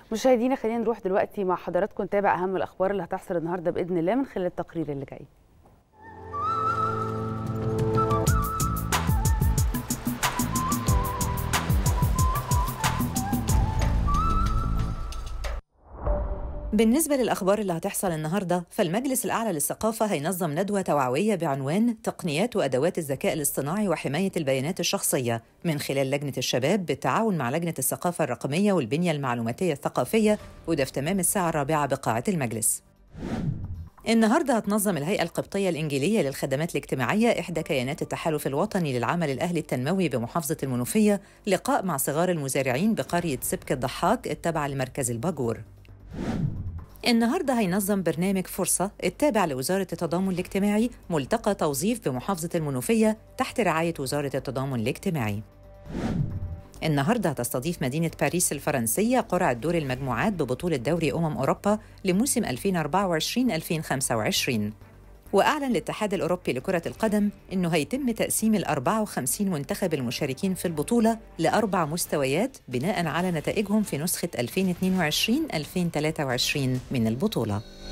مشاهدينا خلينا نروح دلوقتي مع حضراتكم نتابع اهم الاخبار اللي هتحصل النهارده باذن الله من خلال التقرير اللي جاي بالنسبة للأخبار اللي هتحصل النهاردة فالمجلس الأعلى للثقافة هينظم ندوة توعوية بعنوان تقنيات وأدوات الذكاء الاصطناعي وحماية البيانات الشخصية من خلال لجنة الشباب بالتعاون مع لجنة الثقافة الرقمية والبنية المعلوماتية الثقافية وده في تمام الساعة الرابعة بقاعة المجلس النهارده هتنظم الهيئة القبطية الإنجيلية للخدمات الاجتماعية إحدى كيانات التحالف الوطني للعمل الأهلي التنموي بمحافظة المنوفية لقاء مع صغار المزارعين بقرية سبك الضحاك التابعة لمركز الباجور النهارده هينظم برنامج فرصة التابع لوزارة التضامن الاجتماعي ملتقى توظيف بمحافظة المنوفية تحت رعاية وزارة التضامن الاجتماعي. النهارده هتستضيف مدينة باريس الفرنسية قرعة دور المجموعات ببطولة دوري أمم أوروبا لموسم 2024-2025 وأعلن الاتحاد الأوروبي لكرة القدم أنه هيتم تقسيم ال 54 منتخب المشاركين في البطولة لأربع مستويات بناء على نتائجهم في نسخة 2022-2023 من البطولة